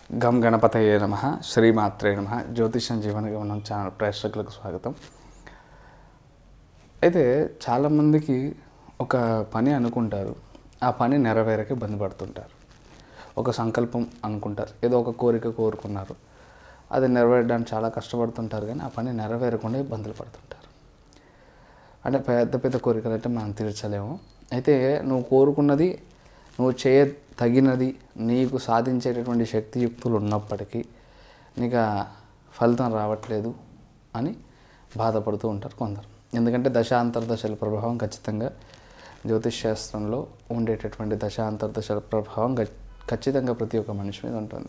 గం గణపతయే నమ శ్రీమాత్రే నమ జ్యోతిషం జీవన గమనం ఛానల్ ప్రేక్షకులకు స్వాగతం అయితే చాలామందికి ఒక పని అనుకుంటారు ఆ పని నెరవేరక ఇబ్బంది పడుతుంటారు ఒక సంకల్పం అనుకుంటారు ఏదో ఒక కోరిక కోరుకున్నారు అది నెరవేరడానికి చాలా కష్టపడుతుంటారు కానీ ఆ పని నెరవేరకుండా ఇబ్బందులు పడుతుంటారు అంటే పెద్ద పెద్ద కోరికలు అంటే మనం తీర్చలేము అయితే నువ్వు కోరుకున్నది నువ్వు చేయ తగినది నీకు సాధించేటటువంటి శక్తియుక్తులు ఉన్నప్పటికీ నీకు ఆ ఫలితం రావట్లేదు అని బాధపడుతూ ఉంటారు కొందరు ఎందుకంటే దశాంతర్దశల ప్రభావం ఖచ్చితంగా జ్యోతిష్ శాస్త్రంలో ఉండేటటువంటి దశాంతర్దశల ప్రభావం ఖ- ఖచ్చితంగా ప్రతి ఒక్క మనిషి మీద ఉంటుంది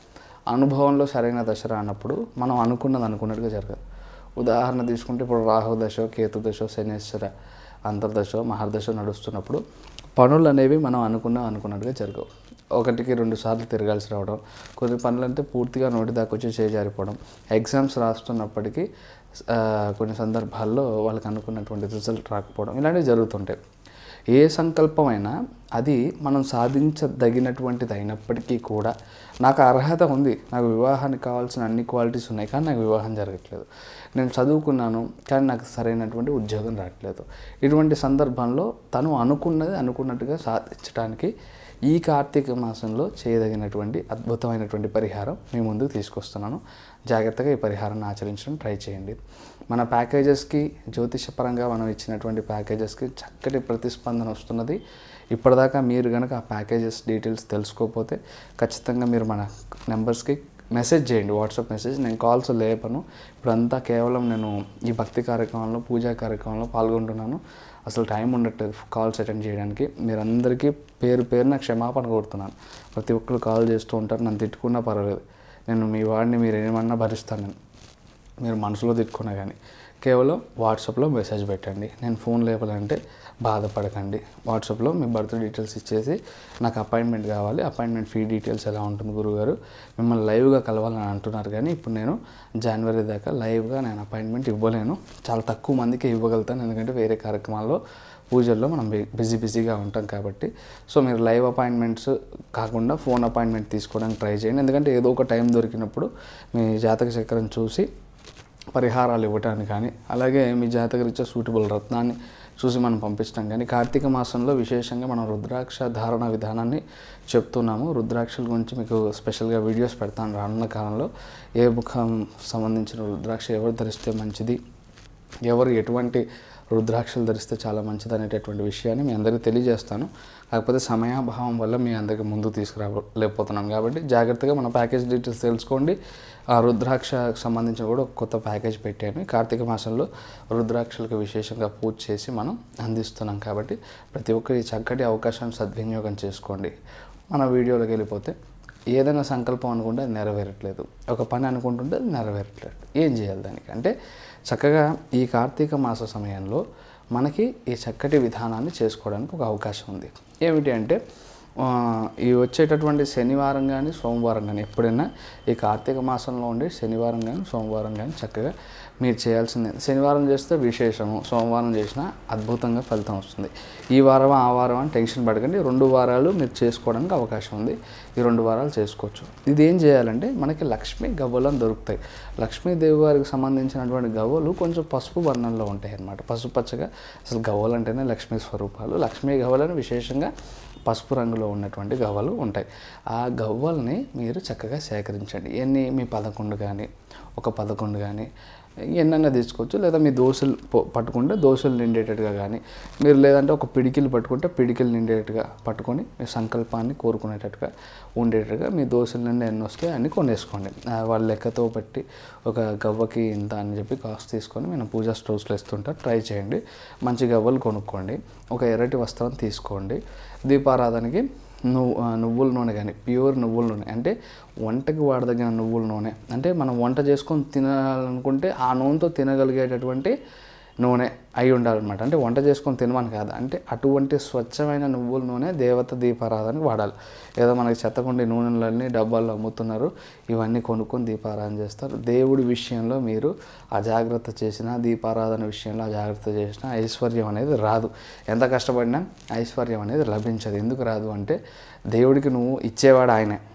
అనుభవంలో సరైన దశ రానప్పుడు మనం అనుకున్నది అనుకున్నట్టుగా జరగదు ఉదాహరణ తీసుకుంటే ఇప్పుడు రాహు దశ కేతు దశ శనేశ్వర అంతర్దశ మహర్దశ నడుస్తున్నప్పుడు పనులు అనేవి మనం అనుకున్న అనుకున్నట్టుగా జరగవు ఒకటికి రెండు సార్లు తిరగాల్సి రావడం కొన్ని పనులు అంటే పూర్తిగా నోటి దాకా వచ్చి చేజారిపోవడం ఎగ్జామ్స్ రాస్తున్నప్పటికీ ఆ, కొన్ని సందర్భాల్లో వాళ్ళకి అనుకున్నటువంటి రిజల్ట్ రాకపోవడం ఇలాంటివి జరుగుతుంటాయి ఏ సంకల్పమైనా అది మనం సాధించదగినటువంటిది అయినప్పటికీ కూడా నాకు అర్హత ఉంది నాకు వివాహానికి కావాల్సిన అన్ని క్వాలిటీస్ ఉన్నాయి కానీ నాకు వివాహం జరగట్లేదు నేను చదువుకున్నాను కానీ నాకు సరైనటువంటి ఉద్యోగం రావట్లేదు ఇటువంటి సందర్భంలో తను అనుకున్నది అనుకున్నట్టుగా సాధించడానికి ఈ కార్తీక మాసంలో చేయదగినటువంటి అద్భుతమైనటువంటి పరిహారం మీ ముందుకు తీసుకొస్తున్నాను జాగ్రత్తగా ఈ పరిహారాన్ని ఆచరించడం ట్రై చేయండి మన ప్యాకేజెస్కి జ్యోతిషపరంగా మనం ఇచ్చినటువంటి ప్యాకేజెస్కి చక్కటి ప్రతిస్పందన వస్తున్నది ఇప్పటిదాకా మీరు కనుక ఆ ప్యాకేజెస్ డీటెయిల్స్ తెలుసుకోకపోతే ఖచ్చితంగా మీరు మన నెంబర్స్కి మెసేజ్ చేయండి వాట్సాప్ మెసేజ్ నేను కాల్స్ లేపను ఇప్పుడంతా కేవలం నేను ఈ భక్తి కార్యక్రమంలో పూజా కార్యక్రమంలో పాల్గొంటున్నాను అసలు టైం ఉండట్లేదు కాల్స్ అటెండ్ చేయడానికి మీరందరికీ పేరు పేరున క్షమాపణ కోరుతున్నాను ప్రతి ఒక్కరు కాల్ చేస్తూ ఉంటారు నన్ను తిట్టుకున్నా పర్వాలేదు నేను మీ వాడిని మీరు ఏమన్నా భరిస్తాను నేను మీరు మనసులో తిట్టుకున్నా కానీ కేవలం వాట్సాప్లో మెసేజ్ పెట్టండి నేను ఫోన్ లేపాలంటే బాధపడకండి వాట్సాప్లో మీ బర్త్ డీటెయిల్స్ ఇచ్చేసి నాకు అపాయింట్మెంట్ కావాలి అపాయింట్మెంట్ ఫీ డీటెయిల్స్ ఎలా ఉంటుంది గురుగారు మిమ్మల్ని లైవ్గా కలవాలని అంటున్నారు కానీ ఇప్పుడు నేను జనవరి దాకా లైవ్గా నేను అపాయింట్మెంట్ ఇవ్వలేను చాలా తక్కువ మందికి ఇవ్వగలుగుతాను ఎందుకంటే వేరే కార్యక్రమాల్లో పూజల్లో మనం బి- బిజీ బిజీగా ఉంటాం కాబట్టి సో మీరు లైవ్ అపాయింట్మెంట్స్ కాకుండా ఫోన్ అపాయింట్మెంట్ తీసుకోవడానికి ట్రై చేయండి ఎందుకంటే ఏదో ఒక టైం దొరికినప్పుడు మీ జాతక చక్రం చూసి పరిహారాలు ఇవ్వటానికి కానీ అలాగే మీ జాతకరీత్యా సూటబుల్ రత్నాన్ని చూసి మనం పంపించడం కానీ కార్తీక మాసంలో విశేషంగా మనం రుద్రాక్ష ధారణ విధానాన్ని చెప్తున్నాము రుద్రాక్షల గురించి మీకు స్పెషల్గా వీడియోస్ పెడతాను రానున్న కాలంలో ఏ ముఖం సంబంధించిన రుద్రాక్ష ఎవరు ధరిస్తే మంచిది ఎవరు ఎటువంటి రుద్రాక్షలు ధరిస్తే చాలా మంచిది అనేటటువంటి విషయాన్ని మీ అందరికీ తెలియజేస్తాను కాకపోతే సమయాభావం వల్ల మీ అందరికి ముందు తీసుకురాలేకపోతున్నాం కాబట్టి జాగ్రత్తగా మన ప్యాకేజ్ డీటెయిల్స్ తెలుసుకోండి ఆ రుద్రాక్షకు సంబంధించిన కూడా ఒక కొత్త ప్యాకేజ్ పెట్టాను ఈ కార్తీక మాసంలో రుద్రాక్షలకు విశేషంగా పూజ చేసి మనం అందిస్తున్నాం కాబట్టి ప్రతి ఒక్కరి ఈ చక్కటి అవకాశాన్ని సద్వినియోగం చేసుకోండి మన వీడియోలోకి వెళ్ళిపోతే ఏదైనా సంకల్పం అనుకుంటే అది నెరవేరట్లేదు ఒక పని అనుకుంటుంటే అది నెరవేరట్లేదు ఏం చేయాలి దానికి అంటే చక్కగా ఈ కార్తీక మాస సమయంలో మనకి ఈ చక్కటి విధానాన్ని చేసుకోవడానికి ఒక అవకాశం ఉంది ఏమిటి అంటే ఆ, ఈ వచ్చేటటువంటి శనివారం కానీ సోమవారం కానీ ఎప్పుడైనా ఈ కార్తీక మాసంలో ఉండే శనివారం కానీ సోమవారం కానీ చక్కగా మీరు చేయాల్సిందే శనివారం చేస్తే విశేషము సోమవారం చేసినా అద్భుతంగా ఫలితం వస్తుంది ఈ వారం ఆ వారం అని టెన్షన్ పడకండి రెండు వారాలు మీరు చేసుకోవడానికి అవకాశం ఉంది ఈ రెండు వారాలు చేసుకోవచ్చు ఇది ఏం చేయాలంటే మనకి లక్ష్మీ గవ్వలు అని దొరుకుతాయి లక్ష్మీదేవి వారికి సంబంధించినటువంటి గవ్వలు కొంచెం పసుపు వర్ణంలో ఉంటాయి అన్నమాట పసుపు పచ్చగా అసలు గవ్వలు అంటేనే లక్ష్మీ స్వరూపాలు లక్ష్మీ గవ్వలను విశేషంగా పసుపు రంగులో ఉన్నటువంటి గవ్వలు ఉంటాయి ఆ గవ్వల్ని మీరు చక్కగా సేకరించండి ఎన్ని మీ పదకొండు కానీ ఒక పదకొండు కానీ ఎన్నైనా తీసుకోవచ్చు లేదా మీ దోశలు పొ- పట్టుకుంటే దోశలు నిండేటట్టుగా కానీ మీరు లేదంటే ఒక పిడికిలు పట్టుకుంటే పిడికిలు నిండేటట్టుగా పట్టుకొని మీ సంకల్పాన్ని కోరుకునేటట్టుగా ఉండేటట్టుగా మీ దోశల నుండి ఎన్ని వస్తే అన్ని కొనేసుకోండి ఆ, వాళ్ళ లెక్కతో పెట్టి ఒక గవ్వకి ఇంత అని చెప్పి కాస్ట్ తీసుకొని మేము పూజా స్టోర్స్లో ఇస్తుంటారు ట్రై చేయండి మంచి గవ్వలు కొనుక్కోండి ఒక ఎర్రటి వస్త్రం తీసుకోండి దీపారాధనకి నువ్వు ఆ, నువ్వుల నూనె కానీ ప్యూర్ నువ్వుల నూనె అంటే వంటకి వాడదగిన నువ్వుల నూనె అంటే మనం వంట చేసుకొని తినాలనుకుంటే ఆ నూనెతో తినగలిగేటటువంటి నూనె అయి ఉండాలన్నమాట అంటే వంట చేసుకొని తినమని కాదు అంటే అటువంటి స్వచ్ఛమైన నువ్వుల నూనె దేవత దీపారాధనకి వాడాలి ఏదో మనకి చెత్తకుండి నూనెలన్నీ డబ్బాల్లో అమ్ముతున్నారు ఇవన్నీ కొనుక్కొని దీపారాధన చేస్తారు దేవుడి విషయంలో మీరు అజాగ్రత్త చేసినా దీపారాధన విషయంలో అజాగ్రత్త చేసినా ఐశ్వర్యం అనేది రాదు ఎంత కష్టపడినా ఐశ్వర్యం అనేది లభించదు ఎందుకు రాదు అంటే దేవుడికి నువ్వు ఇచ్చేవాడు ఆయనే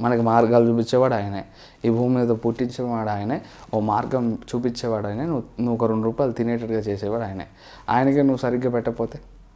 మనకి మార్గాలు చూపించేవాడు ఆయనే ఈ భూమి మీద పుట్టించేవాడు ఆయనే ఓ మార్గం చూపించేవాడు ఆయనే నువ్వు నువ్వు ఒక రెండు రూపాయలు తినేటట్టుగా చేసేవాడు ఆయనే ఆయనకే నువ్వు సరిగ్గా పెట్టకపోతే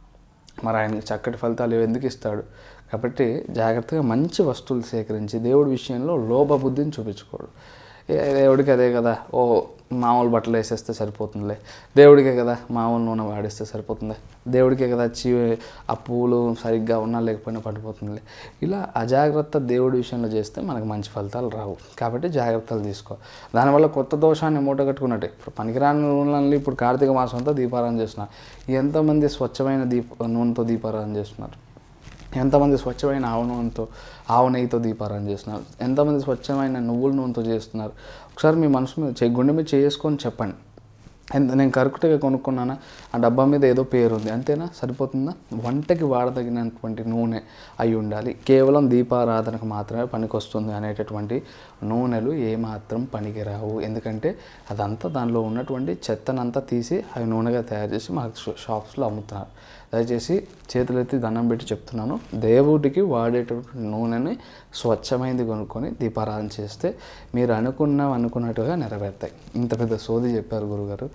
మరి ఆయనకి చక్కటి ఫలితాలు ఎందుకు ఇస్తాడు కాబట్టి జాగ్రత్తగా మంచి వస్తువులు సేకరించి దేవుడి విషయంలో లోభ బుద్ధిని చూపించుకోడు ఏ దేవుడికి అదే కదా ఓ మామూలు బట్టలు వేసేస్తే సరిపోతుందిలే దేవుడికే కదా మామూలు నూనె వాడిస్తే సరిపోతుంది దేవుడికే కదా చీ ఆ పూలు సరిగ్గా ఉన్నా లేకపోయినా పడిపోతుందిలే ఇలా అజాగ్రత్త దేవుడి విషయంలో చేస్తే మనకు మంచి ఫలితాలు రావు కాబట్టి జాగ్రత్తలు తీసుకో దానివల్ల కొత్త దోషాన్ని మూట కట్టుకున్నట్టే ఇప్పుడు పనికిరాని నూనెలు ఇప్పుడు కార్తీక మాసం అంతా దీపారాధన చేస్తున్నారు ఎంతమంది స్వచ్ఛమైన దీప నూనెతో దీపారాధన చేస్తున్నారు ఎంతమంది స్వచ్ఛమైన ఆవు నూనెతో ఆవు నెయ్యితో దీపారాధన చేస్తున్నారు ఎంతమంది స్వచ్ఛమైన నువ్వుల నూనెతో చేస్తున్నారు ఒకసారి మీ మనసు మీద చే- గుండె మీద చేసుకొని చెప్పండి ఎంత నేను కరెక్ట్గా కొనుక్కున్నానా ఆ డబ్బా మీద ఏదో పేరు ఉంది అంతేనా సరిపోతుందా వంటకి వాడదగినటువంటి నూనె అయి ఉండాలి కేవలం దీపారాధనకు మాత్రమే పనికొస్తుంది అనేటటువంటి నూనెలు ఏమాత్రం పనికిరావు ఎందుకంటే అదంతా దానిలో ఉన్నటువంటి చెత్తనంతా తీసి అవి నూనెగా తయారు చేసి మనకు షా- షాప్స్లో అమ్ముతున్నారు దయచేసి చేతులెత్తి దండం పెట్టి చెప్తున్నాను దేవుడికి వాడేటటువంటి నూనెని స్వచ్ఛమైనది కొనుక్కొని దీపారాధన చేస్తే మీరు అనుకున్నవి అనుకున్నట్టుగా నెరవేరుతాయి ఇంత పెద్ద సోది చెప్పారు గురుగారు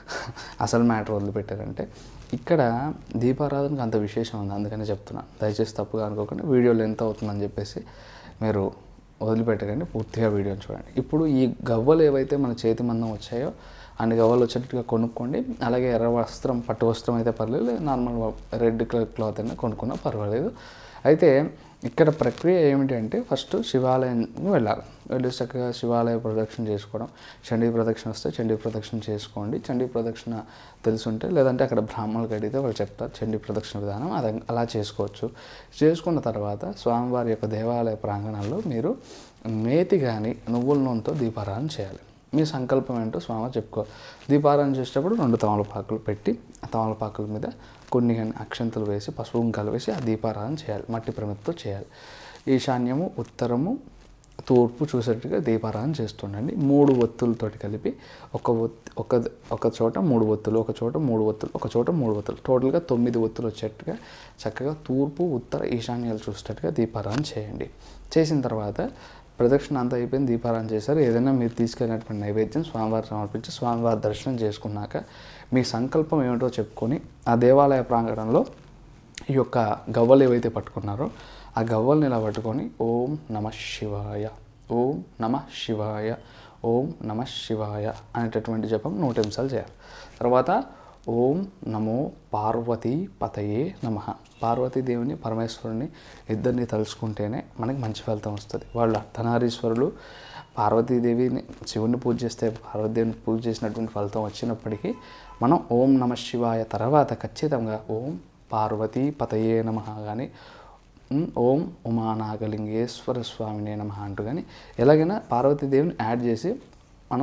అసలు మ్యాటర్ వదిలిపెట్టారంటే ఇక్కడ దీపారాధనకు అంత విశేషం ఉంది అందుకని చెప్తున్నాను దయచేసి తప్పుగా అనుకోకుండా వీడియోలు ఎంత అవుతుందని చెప్పేసి మీరు వదిలిపెట్టకండి పూర్తిగా వీడియోని చూడండి ఇప్పుడు ఈ గవ్వలు ఏవైతే మన చేతి మందం వచ్చాయో అన్ని గవ్వలు వచ్చేటట్టుగా కొనుక్కోండి అలాగే ఎర్ర వస్త్రం పట్టు వస్త్రం అయితే పర్లేదు లేదా నార్మల్ రెడ్ కలర్ క్లాత్ అయినా కొనుక్కున్నా పర్వాలేదు అయితే ఇక్కడ ప్రక్రియ ఏమిటి అంటే ఫస్ట్ శివాలయం వెళ్ళాలి వెళ్ళి చక్కగా శివాలయ ప్రదక్షిణ చేసుకోవడం చండీ ప్రదక్షిణ వస్తే చండీ ప్రదక్షిణ చేసుకోండి చండీ ప్రదక్షిణ తెలుసుంటే లేదంటే అక్కడ బ్రాహ్మణులకు అడిగితే వాళ్ళు చెప్తారు చండీ ప్రదక్షిణ విధానం అది అలా చేసుకోవచ్చు చేసుకున్న తర్వాత స్వామివారి యొక్క దేవాలయ ప్రాంగణంలో మీరు నేతి కానీ నువ్వుల నూనెతో దీపారాధన చేయాలి మీ సంకల్పం ఏంటో స్వామి చెప్పుకో దీపారాధన చేసేటప్పుడు రెండు తమలపాకులు పెట్టి ఆ తమలపాకుల మీద కొన్ని కానీ అక్షంతలు వేసి పసుపు కుంకాలు వేసి ఆ దీపారాధన చేయాలి మట్టి ప్రమిదతో చేయాలి ఈశాన్యము ఉత్తరము తూర్పు చూసేట్టుగా దీపారాధన చేస్తుండండి మూడు ఒత్తులతోటి కలిపి ఒక ఒత్తి ఒక ఒక చోట మూడు ఒత్తులు ఒక చోట మూడు ఒత్తులు ఒక చోట మూడు ఒత్తులు టోటల్గా తొమ్మిది ఒత్తులు వచ్చేట్టుగా చక్కగా తూర్పు ఉత్తర ఈశాన్యాలు చూసేటట్టుగా దీపారాధన చేయండి చేసిన తర్వాత ప్రదక్షిణ అంతా అయిపోయింది దీపారాధన చేశారు ఏదైనా మీరు తీసుకెళ్ళినటువంటి నైవేద్యం స్వామివారి సమర్పించి స్వామివారి దర్శనం చేసుకున్నాక మీ సంకల్పం ఏమిటో చెప్పుకొని ఆ దేవాలయ ప్రాంగణంలో ఈ యొక్క గవ్వలు ఏవైతే పట్టుకున్నారో ఆ గవ్వల్ని ఇలా పట్టుకొని ఓం నమ శివాయ ఓం నమ శివాయ ఓం నమ శివాయ అనేటటువంటి జపం నూట నిమిషాలు చేయాలి తర్వాత ఓం నమో పార్వతీ పతయే నమ పార్వతీదేవిని పరమేశ్వరుని ఇద్దరిని తలుచుకుంటేనే మనకి మంచి ఫలితం వస్తుంది వాళ్ళు అర్ధనారీశ్వరులు పార్వతీదేవిని శివుని పూజ చేస్తే పార్వతీదేవిని పూజ చేసినటువంటి ఫలితం వచ్చినప్పటికీ మనం ఓం నమ శివాయ తర్వాత ఖచ్చితంగా ఓం పార్వతీ పతయే నమ కానీ ఉమ్, ఓం ఉమానాగలింగేశ్వర స్వామినే నమ అంటూ కానీ ఎలాగైనా పార్వతీదేవిని యాడ్ చేసి మనం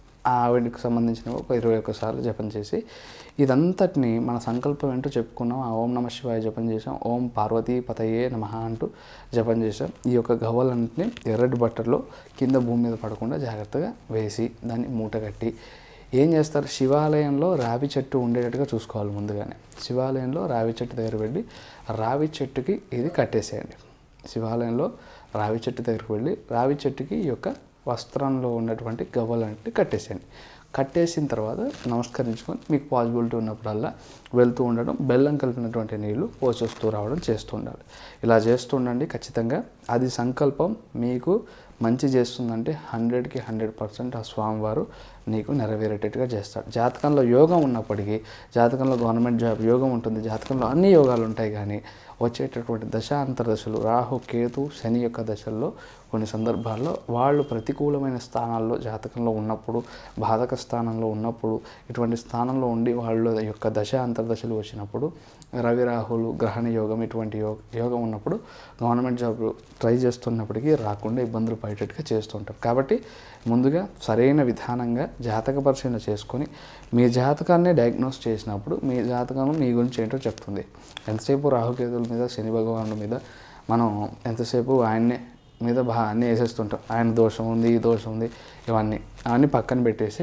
ఆవిడకి సంబంధించిన ఒక ఇరవై ఒక్కసార్లు జపం చేసి ఇదంతటిని మన సంకల్పం ఏంటో చెప్పుకున్నాం ఆ ఓం నమ శివాయ జపం చేసాం ఓం పార్వతీ పతయే నమ అంటూ జపం చేసాం ఈ యొక్క గవ్వలన్నింటినీ ఎర్రటి బట్టల్లో కింద భూమి మీద పడకుండా జాగ్రత్తగా వేసి దాన్ని మూట కట్టి ఏం చేస్తారు శివాలయంలో రావి చెట్టు ఉండేటట్టుగా చూసుకోవాలి ముందుగానే శివాలయంలో రావి చెట్టు దగ్గర వెళ్ళి రావి చెట్టుకి ఇది కట్టేసేయండి శివాలయంలో రావి చెట్టు దగ్గరికి వెళ్ళి రావి చెట్టుకి ఈ యొక్క వస్త్రంలో ఉన్నటువంటి గవ్వలన్నింటినీ కట్టేసేయండి కట్టేసిన తర్వాత నమస్కరించుకొని మీకు పాసిబిలిటీ ఉన్నప్పుడల్లా వెళ్తూ ఉండడం బెల్లం కలిపినటువంటి నీళ్లు పోసేస్తూ రావడం చేస్తూ ఉండాలి ఇలా చేస్తూ ఉండండి ఖచ్చితంగా అది సంకల్పం మీకు మంచి చేస్తుందంటే హండ్రెడ్కి హండ్రెడ్ పర్సెంట్ ఆ స్వామివారు నీకు నెరవేరేటట్టుగా చేస్తాడు జాతకంలో యోగం ఉన్నప్పటికీ జాతకంలో గవర్నమెంట్ జాబ్ యోగం ఉంటుంది జాతకంలో అన్ని యోగాలు ఉంటాయి కానీ వచ్చేటటువంటి దశాంతర దశలు రాహు కేతు శని యొక్క దశల్లో కొన్ని సందర్భాల్లో వాళ్ళు ప్రతికూలమైన స్థానాల్లో జాతకంలో ఉన్నప్పుడు బాధక స్థానంలో ఉన్నప్పుడు ఇటువంటి స్థానంలో ఉండి వాళ్ళ యొక్క దశ అంతర్దశలు వచ్చినప్పుడు రవి రాహులు గ్రహణ యోగం ఇటువంటి యోగ యోగం ఉన్నప్పుడు గవర్నమెంట్ జాబ్ ట్రై చేస్తున్నప్పటికీ రాకుండా ఇబ్బందులు పడేటట్టుగా చేస్తుంటారు కాబట్టి ముందుగా సరైన విధానంగా జాతక పరిశీలన చేసుకొని మీ జాతకాన్ని డయాగ్నోస్ చేసినప్పుడు మీ జాతకం మీ గురించి ఏంటో చెప్తుంది ఎంతసేపు రాహుకేతుల మీద శని భగవానుడి మీద మనం ఎంతసేపు ఆయన్నే మీద బా అన్నీ వేసేస్తుంటాం ఆయన దోషం ఉంది ఈ దోషం ఉంది ఇవన్నీ అవన్నీ పక్కన పెట్టేసి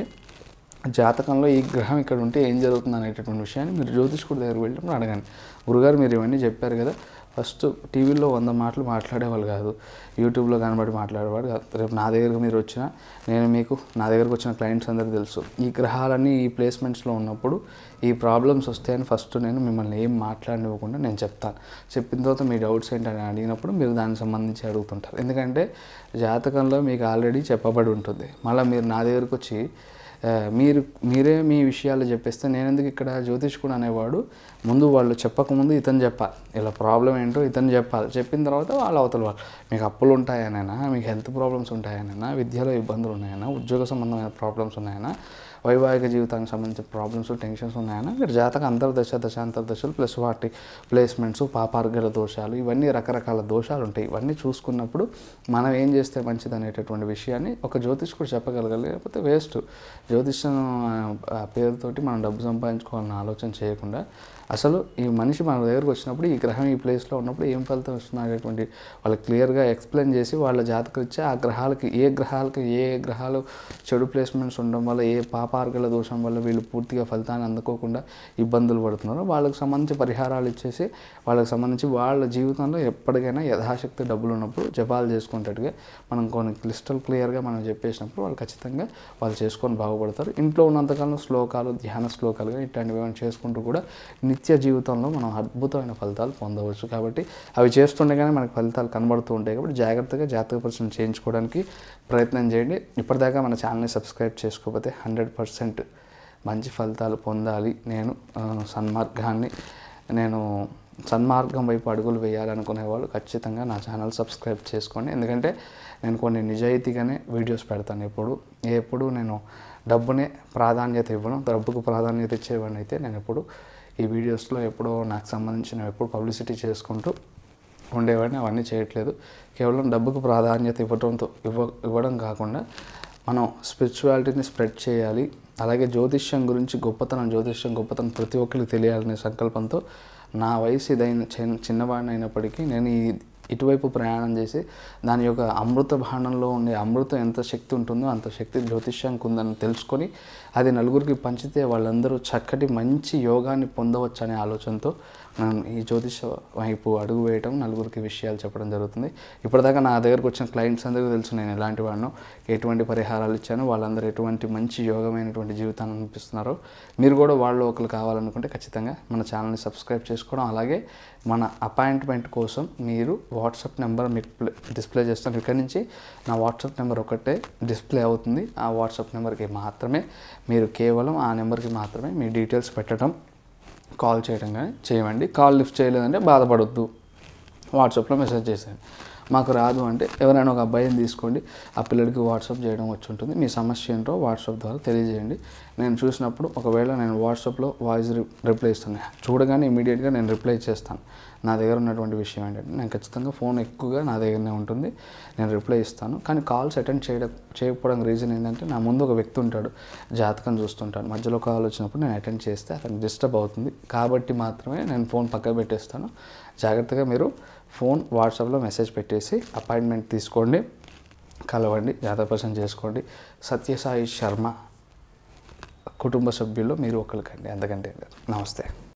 జాతకంలో ఈ గ్రహం ఇక్కడ ఉంటే ఏం జరుగుతుంది అనేటటువంటి విషయాన్ని మీరు జ్యోతిష్కుడి దగ్గర వెళ్ళినప్పుడు అడగండి గురుగారు మీరు ఇవన్నీ చెప్పారు కదా ఫస్ట్ టీవీలో వంద మాటలు మాట్లాడేవాళ్ళు కాదు యూట్యూబ్లో కనబడి మాట్లాడేవాడు కాదు రేపు నా దగ్గరకు మీరు వచ్చినా నేను మీకు నా దగ్గరకు వచ్చిన క్లయింట్స్ అందరికీ తెలుసు ఈ గ్రహాలన్నీ ఈ ప్లేస్మెంట్స్లో ఉన్నప్పుడు ఈ ప్రాబ్లమ్స్ వస్తాయని ఫస్ట్ నేను మిమ్మల్ని ఏం మాట్లాడనివ్వకుండా నేను చెప్తాను చెప్పిన తర్వాత మీ డౌట్స్ ఏంటని అడిగినప్పుడు మీరు దానికి సంబంధించి అడుగుతుంటారు ఎందుకంటే జాతకంలో మీకు ఆల్రెడీ చెప్పబడి ఉంటుంది మళ్ళీ మీరు నా దగ్గరకు వచ్చి ఆ, మీరు మీరే మీ విషయాలు చెప్పేస్తే నేను ఎందుకు ఇక్కడ జ్యోతిష్కుడు అనేవాడు ముందు వాళ్ళు చెప్పకముందు ఇతను చెప్పాలి ఇలా ప్రాబ్లం ఏంటో ఇతను చెప్పాలి చెప్పిన తర్వాత వాళ్ళు అవతల వాళ్ళు మీకు అప్పులు ఉంటాయనైనా మీకు హెల్త్ ప్రాబ్లమ్స్ ఉంటాయనైనా విద్యలో ఇబ్బందులు ఉన్నాయన్నా ఉద్యోగ సంబంధమైన ప్రాబ్లమ్స్ ఉన్నాయన్నా వైవాహిక జీవితానికి సంబంధించిన ప్రాబ్లమ్స్ టెన్షన్స్ ఉన్నాయన్నా మీరు జాతక అంతర్దశ దశాంతర్దశలు ప్లస్ వాటి ప్లేస్మెంట్స్ పాపార్గల దోషాలు ఇవన్నీ రకరకాల దోషాలు ఉంటాయి ఇవన్నీ చూసుకున్నప్పుడు మనం ఏం చేస్తే మంచిది అనేటటువంటి విషయాన్ని ఒక జ్యోతిష్కుడు చెప్పగలగాలి లేకపోతే వేస్ట్ జ్యోతిష్యం ఆ, ఆ పేరుతోటి మనం డబ్బు సంపాదించుకోవాలని ఆలోచన చేయకుండా అసలు ఈ మనిషి మన దగ్గరకు వచ్చినప్పుడు ఈ గ్రహం ఈ ప్లేస్లో ఉన్నప్పుడు ఏం ఫలితం వస్తుంది అనేటువంటి వాళ్ళకి క్లియర్గా ఎక్స్ప్లెయిన్ చేసి వాళ్ళ జాతకం ఇచ్చి ఆ గ్రహాలకి ఏ గ్రహాలకి ఏ గ్రహాలు చెడు ప్లేస్మెంట్స్ ఉండడం వల్ల ఏ పాపార్గల దోషం వల్ల వీళ్ళు పూర్తిగా ఫలితాన్ని అందుకోకుండా ఇబ్బందులు పడుతున్నారో వాళ్ళకి సంబంధించి పరిహారాలు ఇచ్చేసి వాళ్ళకి సంబంధించి వాళ్ళ జీవితంలో ఎప్పటికైనా యథాశక్తి డబ్బులు ఉన్నప్పుడు జపాలు చేసుకునేటట్టుగా మనం కొన్ని క్లిస్టల్ క్లియర్గా మనం చెప్పేసినప్పుడు వాళ్ళు ఖచ్చితంగా వాళ్ళు చేసుకొని బాగుపడతారు ఇంట్లో ఉన్నంతకాలం శ్లోకాలు ధ్యాన శ్లోకాలుగా ఇట్లాంటివి ఏమైనా చేసుకుంటూ కూడా నిత్య జీవితంలో మనం అద్భుతమైన ఫలితాలు పొందవచ్చు కాబట్టి అవి చేస్తుండగానే మనకు ఫలితాలు కనబడుతూ ఉంటాయి కాబట్టి జాగ్రత్తగా జాతక పరిశీలన చేయించుకోవడానికి ప్రయత్నం చేయండి ఇప్పటిదాకా మన ఛానల్ని సబ్స్క్రైబ్ చేసుకోకపోతే హండ్రెడ్ పర్సెంట్ మంచి ఫలితాలు పొందాలి నేను ఆ, సన్మార్గాన్ని నేను సన్మార్గం వైపు అడుగులు వేయాలనుకునే వాళ్ళు ఖచ్చితంగా నా ఛానల్ సబ్స్క్రైబ్ చేసుకోండి ఎందుకంటే నేను కొన్ని నిజాయితీగానే వీడియోస్ పెడతాను ఎప్పుడు ఎప్పుడు నేను డబ్బునే ప్రాధాన్యత ఇవ్వను డబ్బుకు ప్రాధాన్యత ఇచ్చేవాడిని అయితే నేను ఎప్పుడు ఈ వీడియోస్లో ఎప్పుడో నాకు సంబంధించిన ఎప్పుడు పబ్లిసిటీ చేసుకుంటూ ఉండేవాడిని అవన్నీ చేయట్లేదు కేవలం డబ్బుకు ప్రాధాన్యత ఇవ్వడంతో ఇవ్వ ఇవ్వడం కాకుండా మనం స్పిరిచువాలిటీని స్ప్రెడ్ చేయాలి అలాగే జ్యోతిష్యం గురించి గొప్పతనం జ్యోతిష్యం గొప్పతనం ప్రతి ఒక్కరికి తెలియాలనే సంకల్పంతో నా వయసు ఇదైన చిన్న చిన్నవాడిని అయినప్పటికీ నేను ఈ ఇటువైపు ప్రయాణం చేసి దాని యొక్క అమృత భాండంలో ఉండే అమృతం ఎంత శక్తి ఉంటుందో అంత శక్తి జ్యోతిష్యానికి ఉందని తెలుసుకొని అది నలుగురికి పంచితే వాళ్ళందరూ చక్కటి మంచి యోగాన్ని పొందవచ్చు అనే ఆలోచనతో మనం ఈ జ్యోతిష వైపు అడుగు వేయటం నలుగురికి విషయాలు చెప్పడం జరుగుతుంది ఇప్పటిదాకా నా దగ్గరకు వచ్చిన క్లయింట్స్ అందరికీ తెలుసు నేను ఎలాంటి వాడినో ఎటువంటి పరిహారాలు ఇచ్చానో వాళ్ళందరూ ఎటువంటి మంచి యోగమైనటువంటి జీవితాన్ని అనిపిస్తున్నారో మీరు కూడా వాళ్ళు ఒకరు కావాలనుకుంటే ఖచ్చితంగా మన ఛానల్ని సబ్స్క్రైబ్ చేసుకోవడం అలాగే మన అపాయింట్మెంట్ కోసం మీరు వాట్సాప్ నెంబర్ మీకు ప్లే- డిస్ప్లే చేస్తాను ఇక్కడి నుంచి నా వాట్సాప్ నెంబర్ ఒకటే డిస్ప్లే అవుతుంది ఆ వాట్సాప్ నెంబర్కి మాత్రమే మీరు కేవలం ఆ నెంబర్కి మాత్రమే మీ డీటెయిల్స్ పెట్టడం కాల్ చేయడం కానీ చేయండి కాల్ లిఫ్ట్ చేయలేదంటే బాధపడొద్దు వాట్సాప్లో మెసేజ్ చేసేయండి మాకు రాదు అంటే ఎవరైనా ఒక అబ్బాయిని తీసుకోండి ఆ పిల్లడికి వాట్సాప్ చేయడం వచ్చి ఉంటుంది మీ సమస్య ఏంటో వాట్సాప్ ద్వారా తెలియజేయండి నేను చూసినప్పుడు ఒకవేళ నేను వాట్సాప్లో వాయిస్ రి రిప్లై ఇస్తాను చూడగానే ఇమీడియట్గా నేను రిప్లై చేస్తాను నా దగ్గర ఉన్నటువంటి విషయం ఏంటంటే నేను ఖచ్చితంగా ఫోన్ ఎక్కువగా నా దగ్గరనే ఉంటుంది నేను రిప్లై ఇస్తాను కానీ కాల్స్ అటెండ్ చేయడం చేయకపోవడం రీజన్ ఏంటంటే నా ముందు ఒక వ్యక్తి ఉంటాడు జాతకం చూస్తుంటాడు మధ్యలో కాల్ వచ్చినప్పుడు నేను అటెండ్ చేస్తే అతనికి డిస్టర్బ్ అవుతుంది కాబట్టి మాత్రమే నేను ఫోన్ పక్కన పెట్టేస్తాను జాగ్రత్తగా మీరు ఫోన్ వాట్సాప్లో మెసేజ్ పెట్టేసి అపాయింట్మెంట్ తీసుకోండి కలవండి జాతక పర్సన్ చేసుకోండి సత్యసాయి శర్మ కుటుంబ సభ్యుల్లో మీరు ఒకరికండి అంతకంటే ఏం లేదు. నమస్తే